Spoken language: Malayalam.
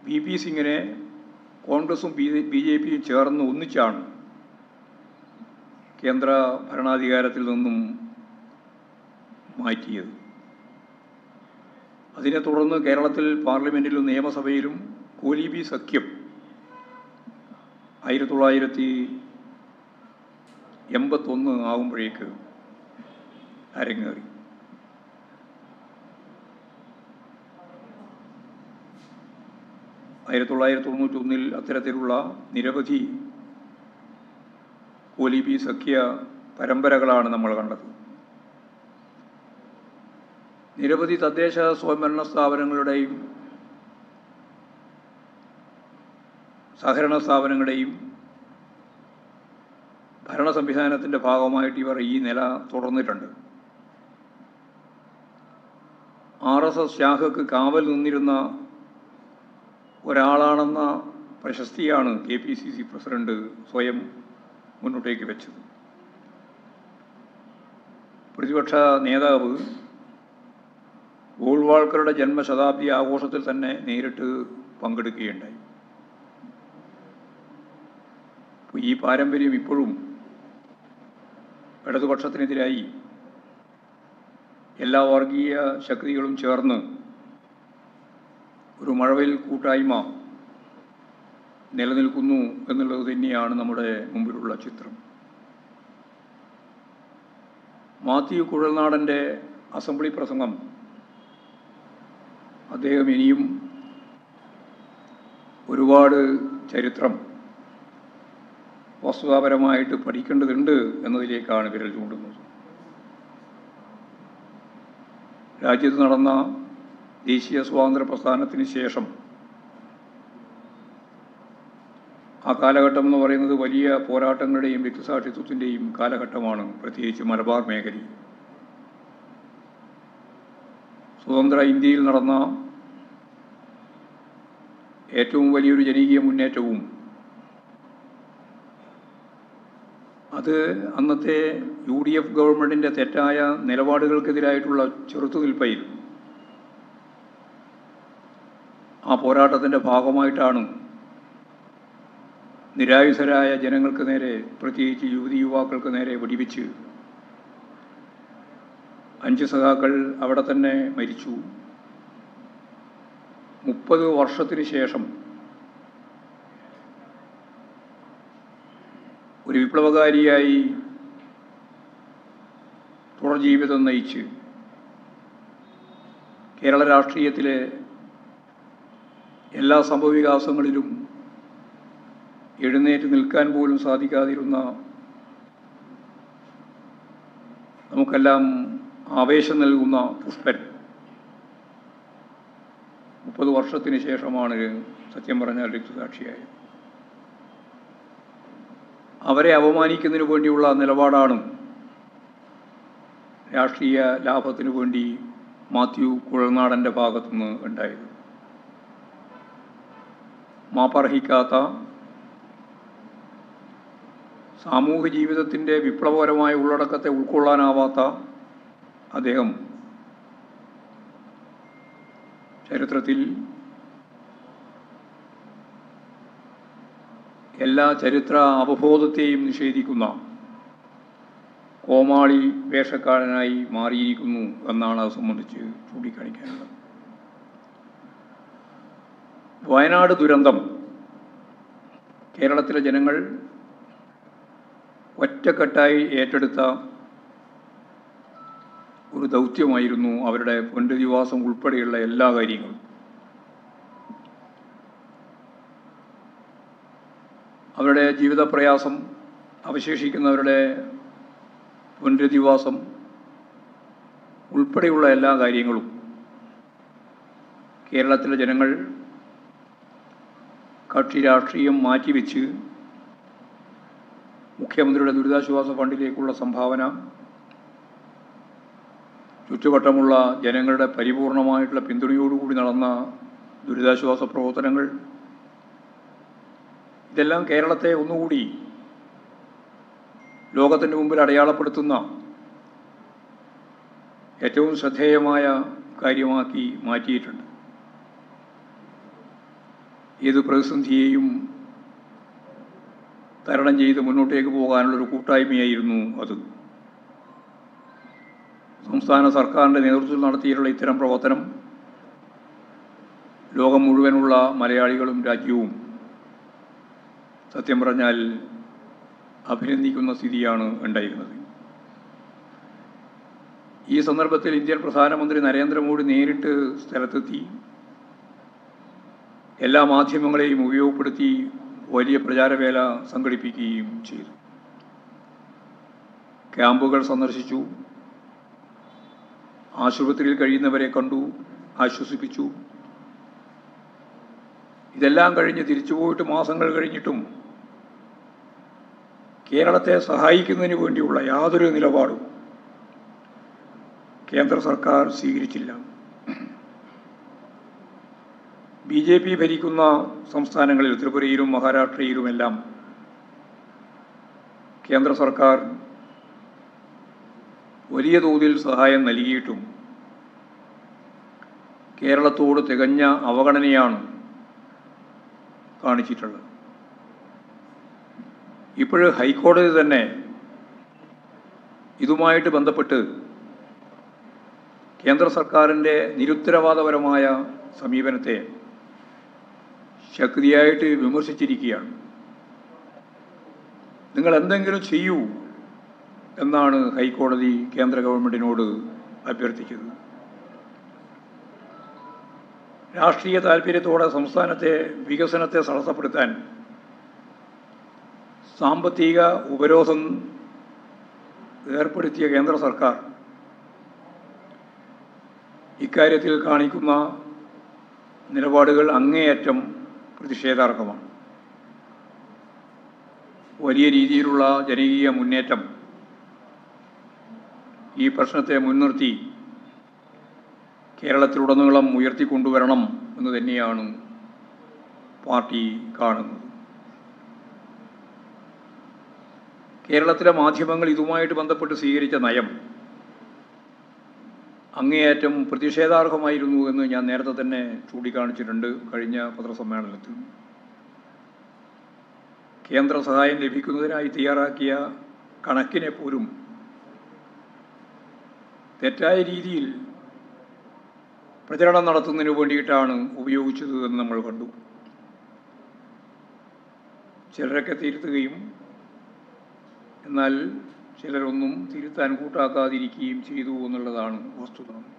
പി പി സിംഗിനെ കോൺഗ്രസും ബി ബി ജെ പിയും ചേർന്ന് ഒന്നിച്ചാണ് കേന്ദ്ര ഭരണാധികാരത്തിൽ നിന്നും മാറ്റിയത് അതിനെ തുടർന്ന് കേരളത്തിൽ പാർലമെൻറ്റിലും നിയമസഭയിലും കോലീബി സഖ്യം ആയിരത്തി തൊള്ളായിരത്തി എൺപത്തൊന്ന് ആകുമ്പോഴേക്ക് അരങ്ങേറി ആയിരത്തി തൊള്ളായിരത്തി തൊണ്ണൂറ്റൊന്നിൽ അത്തരത്തിലുള്ള നിരവധി കോലിബി സഖ്യ പരമ്പരകളാണ് നമ്മൾ കണ്ടത് നിരവധി തദ്ദേശ സ്വയംഭരണ സ്ഥാപനങ്ങളുടെയും സഹകരണ സ്ഥാപനങ്ങളുടെയും ഭരണ സംവിധാനത്തിൻ്റെ ഭാഗമായിട്ട് ഇവർ ഈ നില തുടർന്നിട്ടുണ്ട് ആർ എസ് എസ് ശാഖക്ക് കാവൽ നിന്നിരുന്ന ഒരാളാണെന്ന പ്രശസ്തിയാണ് K P C C president സ്വയം മുന്നോട്ടേക്ക് വെച്ചത് പ്രതിപക്ഷ നേതാവ് ഗോൾവാൾക്കറുടെ ജന്മശതാബ്ദി ആഘോഷത്തിൽ തന്നെ നേരിട്ട് പങ്കെടുക്കുകയുണ്ടായി അപ്പോൾ ഈ പാരമ്പര്യം ഇപ്പോഴും ഇടതുപക്ഷത്തിനെതിരായി എല്ലാ വർഗീയ ശക്തികളും ചേർന്ന് ഒരു മഴവിൽ കൂട്ടായ്മ നിലനിൽക്കുന്നു എന്നുള്ളത് തന്നെയാണ് നമ്മുടെ മുമ്പിലുള്ള ചിത്രം മാത്യു കുഴൽനാടൻ്റെ അസംബ്ലി പ്രസംഗം അദ്ദേഹം ഇനിയും ഒരുപാട് ചരിത്രം വസ്തുതാപരമായിട്ട് പഠിക്കേണ്ടതുണ്ട് എന്നതിലേക്കാണ് വിരൽ ചൂണ്ടുന്നത് രാജ്യത്ത് നടന്ന ദേശീയ സ്വാതന്ത്ര്യ പ്രസ്ഥാനത്തിന് ശേഷം ആ കാലഘട്ടം എന്ന് പറയുന്നത് വലിയ പോരാട്ടങ്ങളുടെയും വ്യക്തിസാക്ഷിത്വത്തിൻ്റെയും കാലഘട്ടമാണ് പ്രത്യേകിച്ച് മലബാർ മേഖലയിൽ സ്വതന്ത്ര ഇന്ത്യയിൽ നടന്ന ഏറ്റവും വലിയൊരു ജനകീയ മുന്നേറ്റവും അത് അന്നത്തെ യു ഡി എഫ് ഗവൺമെൻറ്റിൻ്റെ തെറ്റായ നിലപാടുകൾക്കെതിരായിട്ടുള്ള ചെറുത്തുനിൽപ്പായിരുന്നു ആ പോരാട്ടത്തിൻ്റെ ഭാഗമായിട്ടാണ് നിരായുധരായ ജനങ്ങൾക്ക് നേരെ പ്രത്യേകിച്ച് യുവതി യുവാക്കൾക്ക് നേരെ വെടിവെച്ച് അഞ്ച് സഖാക്കൾ അവിടെ തന്നെ മരിച്ചു മുപ്പത് വർഷത്തിന് ശേഷം ഒരു വിപ്ലവകാരിയായി തുടർ ജീവിതം നയിച്ച് കേരള രാഷ്ട്രീയത്തിലെ എല്ലാ സംഭവവികാസങ്ങളിലും എഴുന്നേറ്റ് നിൽക്കാൻ പോലും സാധിക്കാതിരുന്ന നമുക്കെല്ലാം ആവേശം നൽകുന്ന പുഷ്പൻ മുപ്പത് വർഷത്തിന് ശേഷമാണ് സത്യം പറഞ്ഞാൽ രക്തസാക്ഷിയായത് അവരെ അപമാനിക്കുന്നതിന് വേണ്ടിയുള്ള നിലപാടാണ് രാഷ്ട്രീയ ലാഭത്തിനു വേണ്ടി മാത്യു കുഴൽനാടൻ്റെ ഭാഗത്തുനിന്ന് ഉണ്ടായത് മാപ്പർഹിക്കാത്ത സാമൂഹ്യ ജീവിതത്തിൻ്റെ വിപ്ലവകരമായ ഉള്ളടക്കത്തെ ഉൾക്കൊള്ളാനാവാത്ത അദ്ദേഹം ചരിത്രത്തിൽ എല്ലാ ചരിത്ര അവബോധത്തെയും നിഷേധിക്കുന്ന കോമാളി വേഷക്കാരനായി മാറിയിരിക്കുന്നു എന്നാണ് അത് സംബന്ധിച്ച് ചൂണ്ടിക്കാണിക്കാനുള്ളത് വയനാട് ദുരന്തം കേരളത്തിലെ ജനങ്ങൾ ഒറ്റക്കെട്ടായി ഏറ്റെടുത്ത ഒരു ദൗത്യമായിരുന്നു അവരുടെ പുനരധിവാസം ഉൾപ്പെടെയുള്ള എല്ലാ കാര്യങ്ങളും അവരുടെ ജീവിത പ്രയാസം അവശേഷിക്കുന്നവരുടെ പുനരധിവാസം ഉൾപ്പെടെയുള്ള എല്ലാ കാര്യങ്ങളും കേരളത്തിലെ ജനങ്ങൾ കക്ഷി രാഷ്ട്രീയം മാറ്റിവെച്ച് മുഖ്യമന്ത്രിയുടെ ദുരിതാശ്വാസ ഫണ്ടിലേക്കുള്ള സംഭാവന ചുറ്റുവട്ടമുള്ള ജനങ്ങളുടെ പരിപൂർണമായിട്ടുള്ള പിന്തുണയോടുകൂടി നടന്ന ദുരിതാശ്വാസ പ്രവർത്തനങ്ങൾ ഇതെല്ലാം കേരളത്തെ ഒന്നുകൂടി ലോകത്തിൻ്റെ മുമ്പിൽ അടയാളപ്പെടുത്തുന്ന ഏറ്റവും ശ്രദ്ധേയമായ കാര്യമാക്കി മാറ്റിയിട്ടുണ്ട് ഏത് പ്രതിസന്ധിയെയും തരണം ചെയ്ത് മുന്നോട്ടേക്ക് പോകാനുള്ളൊരു കൂട്ടായ്മയായിരുന്നു അത് സംസ്ഥാന സർക്കാരിൻ്റെ നേതൃത്വത്തിൽ നടത്തിയിട്ടുള്ള ഇത്തരം പ്രവർത്തനം ലോകം മുഴുവനുള്ള മലയാളികളും രാജ്യവും സത്യം പറഞ്ഞാൽ അഭിനന്ദിക്കുന്ന സ്ഥിതിയാണ് ഉണ്ടായിരുന്നത് ഈ സന്ദർഭത്തിൽ ഇന്ത്യൻ പ്രധാനമന്ത്രി നരേന്ദ്രമോദി നേരിട്ട് സ്ഥലത്തെത്തി എല്ലാ മാധ്യമങ്ങളെയും ഉപയോഗപ്പെടുത്തി വലിയ പ്രചാരവേല സംഘടിപ്പിക്കുകയും ചെയ്തു ക്യാമ്പുകൾ സന്ദർശിച്ചു ആശുപത്രിയിൽ കഴിയുന്നവരെ കണ്ടു ആശ്വസിപ്പിച്ചു ഇതെല്ലാം കഴിഞ്ഞ് തിരിച്ചു പോയിട്ട് മാസങ്ങൾ കഴിഞ്ഞിട്ടും കേരളത്തെ സഹായിക്കുന്നതിന് വേണ്ടിയുള്ള യാതൊരു നിലപാടും കേന്ദ്ര സർക്കാർ സ്വീകരിച്ചില്ല ബി ജെ പി ഭരിക്കുന്ന സംസ്ഥാനങ്ങളിൽ ത്രിപുരയിലും മഹാരാഷ്ട്രയിലുമെല്ലാം കേന്ദ്ര സർക്കാർ വലിയ തോതിൽ സഹായം നൽകിയിട്ടും കേരളത്തോട് തികഞ്ഞ അവഗണനയാണ് കാണിച്ചിട്ടുള്ളത് ഇപ്പോൾ ഹൈക്കോടതി തന്നെ ഇതുമായിട്ട് ബന്ധപ്പെട്ട് കേന്ദ്ര സർക്കാരിൻ്റെ നിരുത്തരവാദപരമായ സമീപനത്തെ ശക്തിയായിട്ട് വിമർശിച്ചിരിക്കുകയാണ് നിങ്ങൾ എന്തെങ്കിലും ചെയ്യൂ എന്നാണ് ഹൈക്കോടതി കേന്ദ്ര ഗവൺമെൻറ്റിനോട് അഭ്യർത്ഥിച്ചത് രാഷ്ട്രീയ താല്പര്യത്തോടെ സംസ്ഥാനത്തെ വികസനത്തെ തടസ്സപ്പെടുത്താൻ സാമ്പത്തിക ഉപരോധം ഏർപ്പെടുത്തിയ കേന്ദ്ര സർക്കാർ ഇക്കാര്യത്തിൽ കാണിക്കുന്ന നിലപാടുകൾ അങ്ങേയറ്റം പ്രതിഷേധാർഹമാണ് വലിയ രീതിയിലുള്ള ജനകീയ മുന്നേറ്റം ഈ പ്രശ്നത്തെ മുൻനിർത്തി കേരളത്തിലുടനീളം ഉയർത്തിക്കൊണ്ടുവരണം എന്ന് തന്നെയാണ് പാർട്ടി കാണുന്നത് കേരളത്തിലെ മാധ്യമങ്ങൾ ഇതുമായിട്ട് ബന്ധപ്പെട്ട് സ്വീകരിച്ച നയം അങ്ങേയറ്റം പ്രതിഷേധാർഹമായിരുന്നു എന്ന് ഞാൻ നേരത്തെ തന്നെ ചൂണ്ടിക്കാണിച്ചിട്ടുണ്ട് കഴിഞ്ഞ പത്രസമ്മേളനത്തിൽ കേന്ദ്ര സഹായം ലഭിക്കുന്നതിനായി തയ്യാറാക്കിയ കണക്കിനെ പോലും തെറ്റായ രീതിയിൽ പ്രചരണം നടത്തുന്നതിന് വേണ്ടിയിട്ടാണ് ഉപയോഗിച്ചത് എന്ന് നമ്മൾ കണ്ടു ചിലരൊക്കെ തിരുത്തുകയും എന്നാൽ ചിലരൊന്നും തിരുത്താൻ കൂട്ടാക്കാതിരിക്കുകയും ചെയ്തു എന്നുള്ളതാണ് വസ്തുത